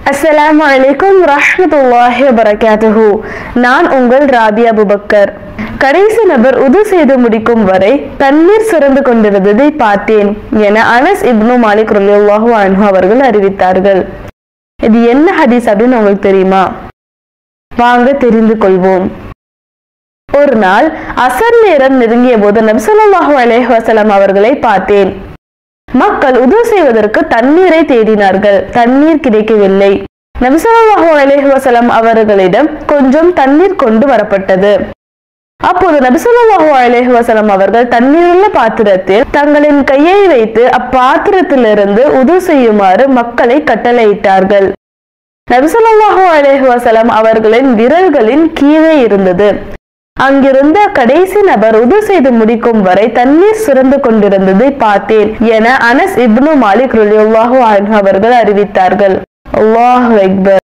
அஸ்ஸலாமு அலைக்கும் ரஹ்மத்துல்லாஹி வபரகாத்துஹு நான் உங்கள் ராபியா அபுபக்கர் கடைசி நபர் உது செய்து முடிக்கும் வரை தண்ணீர் சுரந்து கொண்டிருந்ததை பார்த்தேன் என அனஸ் இப்னு மாலிக் ரலியல்லாஹு அன்ஹு அவர்கள் அறிவித்தார்கள் இது என்ன ஹதீஸ் அப்படின்னு உங்களுக்கு தெரியுமா வாங்க தெரிந்து கொள்வோம் ஒரு நாள் அசர் நேரம் நெருங்கிய போது நபிசல்லாஹு அலைஹி வஸல்லம் அவர்களை பார்த்தேன் மக்கள் உது செய்வதற்கு தண்ணீரை தேடினார்கள் தண்ணீர் கிடைக்கவில்லை நபிசல்லாஹு அலைஹி வஸல்லம் அவர்களிடம் கொஞ்சம் தண்ணீர் கொண்டு வரப்பட்டது அப்போது நபிசல்லாஹு அலைஹி வஸல்லம் அவர்கள் தண்ணீருள்ள பாத்திரத்தில் தங்களின் கையை வைத்து அப்பாத்திரத்திலிருந்து உது செய்யுமாறு மக்களை கட்டளையிட்டார்கள் நபிசல்லாஹு அலைஹி வஸல்லம் அவர்களின் விரல்களின் கீழே இருந்தது அங்கிருந்த கடைசி நபர் உது செய்து முடிக்கும் வரை தண்ணீர் சுரந்து கொண்டிருந்ததை பார்த்தேன் என அனஸ் இப்னு மாலிக் ரலியல்லாஹு அன்ஹு அவர்கள் அறிவித்தார்கள் அல்லாஹு அக்பர்